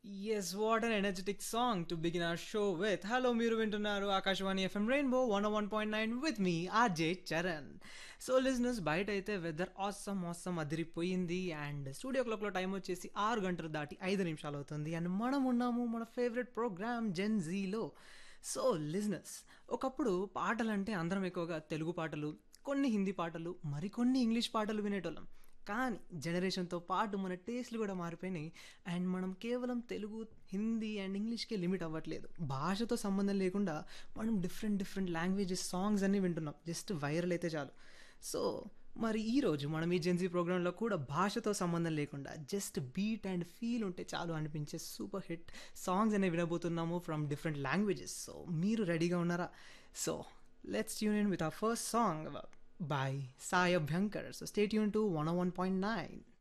Yes, what an energetic song to begin our show with. Hello, మీరు వింటున్నారు Akashvani FM rainbow one one point nine with మీ RJ Charan so listeners బయట అయితే weather awesome awesome అదిరిపోయింది and studio క్లాక్లో time వచ్చేసి ఆరు గంటలు దాటి ఐదు నిమిషాలు అవుతుంది అండ్ మనం ఉన్నాము మన ఫేవరెట్ ప్రోగ్రామ్ జెన్ జీలో సో లిజినెస్ ఒకప్పుడు పాటలంటే అందరం ఎక్కువగా తెలుగు పాటలు కొన్ని హిందీ పాటలు మరికొన్ని ఇంగ్లీష్ పాటలు వినేటోళ్ళం కానీ జనరేషన్తో పాటు మన టేస్ట్లు కూడా మారిపోయినాయి అండ్ మనం కేవలం తెలుగు హిందీ అండ్ ఇంగ్లీష్కే లిమిట్ అవ్వట్లేదు భాషతో సంబంధం లేకుండా మనం డిఫరెంట్ డిఫరెంట్ లాంగ్వేజెస్ సాంగ్స్ అన్నీ వింటున్నాం జస్ట్ వైరల్ అయితే చాలు సో మరి ఈరోజు మనం ఈ జెన్సీ ప్రోగ్రాంలో కూడా భాషతో సంబంధం లేకుండా జస్ట్ బీట్ అండ్ ఫీల్ ఉంటే చాలు అనిపించే సూపర్ హిట్ సాంగ్స్ అనేవి వినబోతున్నాము ఫ్రమ్ డిఫరెంట్ లాంగ్వేజెస్ సో మీరు రెడీగా ఉన్నారా so let's tune in with our first song by Sai Abhyankar. So stay tuned to 101.9.